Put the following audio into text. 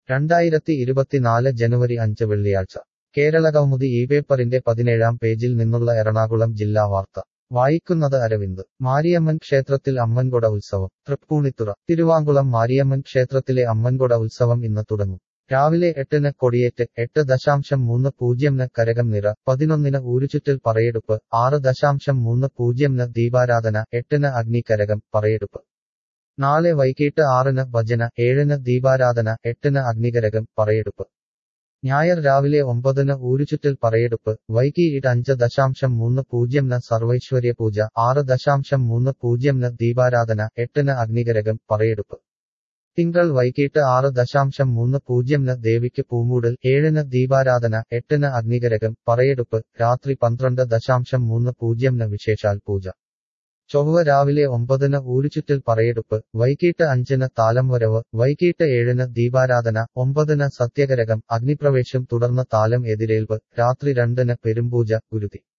രണ്ടായിരത്തി ഇരുപത്തിനാല് ജനുവരി അഞ്ച് വെള്ളിയാഴ്ച കേരളകൗമുദി ഈ പേപ്പറിന്റെ പതിനേഴാം പേജിൽ നിന്നുള്ള എറണാകുളം ജില്ലാ വാർത്ത വായിക്കുന്നത് അരവിന്ദ് മാരിയമ്മൻ ക്ഷേത്രത്തിൽ അമ്മൻകൊട ഉത്സവം തൃപ്പൂണിത്തുറ തിരുവാങ്കുളം മാരിയമ്മൻ ക്ഷേത്രത്തിലെ അമ്മൻകൊട ഉത്സവം ഇന്ന് തുടങ്ങും രാവിലെ എട്ടിന് കൊടിയേറ്റ് എട്ട് ദശാംശം മൂന്ന് പൂജ്യംന് കരകം നിറ പതിനൊന്നിന് ഊരുചുറ്റൽ പറയെടുപ്പ് ആറ് ദശാംശം മൂന്ന് പൂജ്യംന് ദീപാരാധന എട്ടിന് അഗ്നികരകം പറയെടുപ്പ് നാളെ വൈകിട്ട് ആറിന് ഭജന ഏഴിന് ദീപാരാധന എട്ടിന് അഗ്നികരകം പറയെടുപ്പ് ഞായർ രാവിലെ ഒമ്പതിന് ഊരുചുറ്റൽ പറയെടുപ്പ് വൈകിട്ട് അഞ്ച് ദശാംശം മൂന്ന് പൂജ്യംന് സർവൈശ്വര്യ പൂജ ആറ് ദശാംശം മൂന്ന് പൂജ്യംന് ദീപാരാധന എട്ടിന് അഗ്നികരകം പറയെടുപ്പ് തിങ്കൾ വൈകിട്ട് ആറ് ദശാംശം മൂന്ന് പൂജ്യംന് ദേവിക്ക് പൂമൂടൽ ഏഴിന് ദീപാരാധന എട്ടിന് അഗ്നികരകം പറയെടുപ്പ് രാത്രി പന്ത്രണ്ട് ദശാംശം മൂന്ന് പൂജ്യംന് വിശേഷാൽ പൂജ ചൊവ്വ രാവിലെ ഒമ്പതിന് ഊരുചുറ്റൽ പറയെടുപ്പ് വൈകിട്ട് അഞ്ചിന് താലം വരവ് വൈകിട്ട് ഏഴിന് ദീപാരാധന ഒമ്പതിന് സത്യകരകം അഗ്നിപ്രവേശം തുടർന്ന് താലം എതിരേൽപ്പ് രാത്രി രണ്ടിന് പെരുമ്പൂജ ഗുരുതി